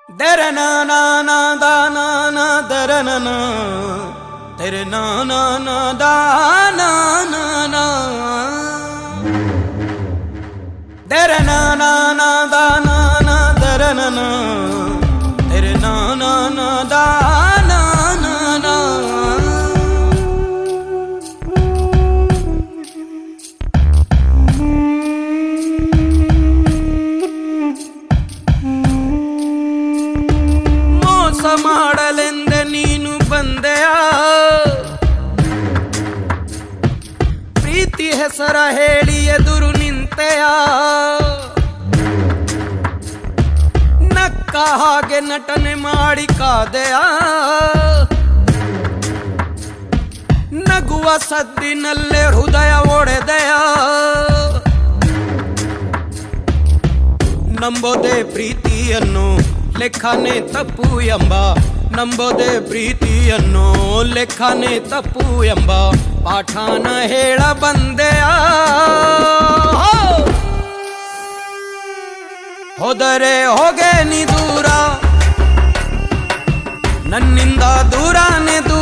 ದರ ನಾ ನಾ ನಾ ದಾ ನಾ ನಾ ದರ ನ ನ ತೆರೆ ನಾ ನಾ ನಾ ದಾ ನಾ ನಾ ನಾ ದರ ನಾ ನಾ ನಾ ದಾ ನಾ ನಾ ದರ ನ ನ ತೆರೆ ನಾ ನಾ ನಾ ದಾ ನಾ ನಾ ನಾ ಮೋಸ ಮಾಡಲೆಂದೆ ನೀನು ಬಂದೆಯ ಪ್ರೀತಿ ಹೆಸರ ಹೇಳಿ ಎದುರು ನಿಂತೆಯ ನಕ್ಕ ಹಾಗೆ ನಟನೆ ಮಾಡಿ ಕಾದೆಯ ನಗುವ ಸದ್ದಿನಲ್ಲೇ ಹೃದಯ ಒಡೆದೆಯ ನಂಬೋದೆ ಪ್ರೀತಿಯನ್ನು ಲೆಕ್ಕನೆ ತಪ್ಪು ಎಂಬ ನಂಬೋದೆ ಪ್ರೀತಿಯನ್ನು ಲೆಕ್ಕನೆ ತಪ್ಪು ಎಂಬ ಪಾಠಾನ ಹೇಳ ಬಂದೆಯ ಹೋದರೆ ಹೋಗೆ ನೀ ದೂರ ನನ್ನಿಂದ ದೂರನೇ ದೂರ